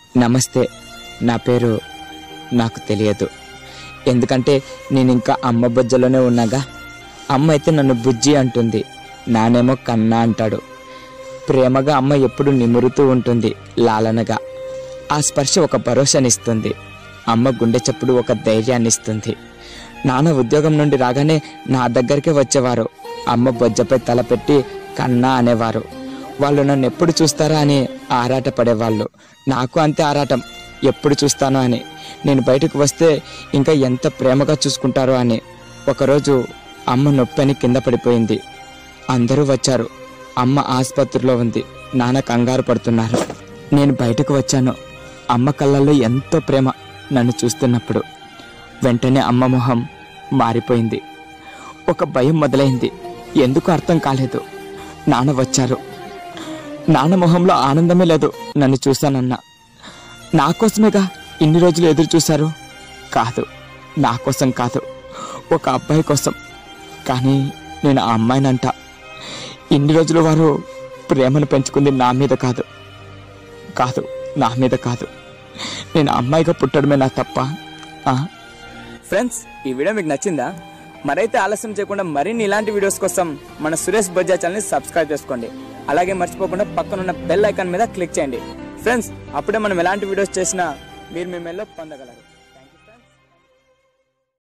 నమస్తే నా పేరు నాకు తెలియదు ఎందుకంటే నేను ఇంకా అమ్మ బొజ్జలోనే ఉన్నాగా అమ్మ అయితే నన్ను బుజ్జి అంటుంది నానేమో కన్నా అంటాడు ప్రేమగా అమ్మ ఎప్పుడు నిమురుతూ ఉంటుంది లాలనగా ఆ స్పర్శ ఒక భరోసానిస్తుంది అమ్మ గుండె చప్పుడు ఒక ధైర్యాన్ని ఇస్తుంది నాన్న ఉద్యోగం నుండి రాగానే నా దగ్గరికి వచ్చేవారు అమ్మ బొజ్జపై తల పెట్టి కన్నా అనేవారు వాళ్ళు నన్ను ఎప్పుడు చూస్తారా అని ఆరాట పడేవాళ్ళు నాకు అంతే ఆరాటం ఎప్పుడు చూస్తానో అని నేను బయటకు వస్తే ఇంకా ఎంత ప్రేమగా చూసుకుంటారో అని ఒకరోజు అమ్మ నొప్పి అని కింద పడిపోయింది అందరూ వచ్చారు అమ్మ ఆసుపత్రిలో ఉంది నాన్న కంగారు పడుతున్నారు నేను బయటకు వచ్చాను అమ్మ కళ్ళల్లో ఎంతో ప్రేమ నన్ను చూస్తున్నప్పుడు వెంటనే అమ్మ మొహం మారిపోయింది ఒక భయం మొదలైంది ఎందుకు అర్థం కాలేదు నాన్న వచ్చారు నాన్న మొహంలో ఆనందమే లేదు నన్ను చూశానన్నా నా కోసమేగా ఇన్ని రోజులు ఎదురు చూశారు కాదు నా కోసం కాదు ఒక అబ్బాయి కోసం కానీ నేను ఆ అమ్మాయినంట ఇన్ని రోజులు వారు ప్రేమను పెంచుకుంది నా మీద కాదు కాదు నా మీద కాదు నేను అమ్మాయిగా పుట్టడమే నా తప్ప ఆ? ఫ్రెండ్స్ ఈ వీడియో మీకు నచ్చిందా మరైతే ఆలస్యం చేయకుండా మరిన్ని ఇలాంటి వీడియోస్ కోసం మన సురేష్ బొజ్జా ఛానల్ని సబ్స్క్రైబ్ చేసుకోండి అలాగే మర్చిపోకుండా పక్కనున్న బెల్ ఐకాన్ మీద క్లిక్ చేయండి ఫ్రెండ్స్ అప్పుడే మనం ఎలాంటి వీడియోస్ చేసినా మీరు మీ మెల్లో పొందగలరు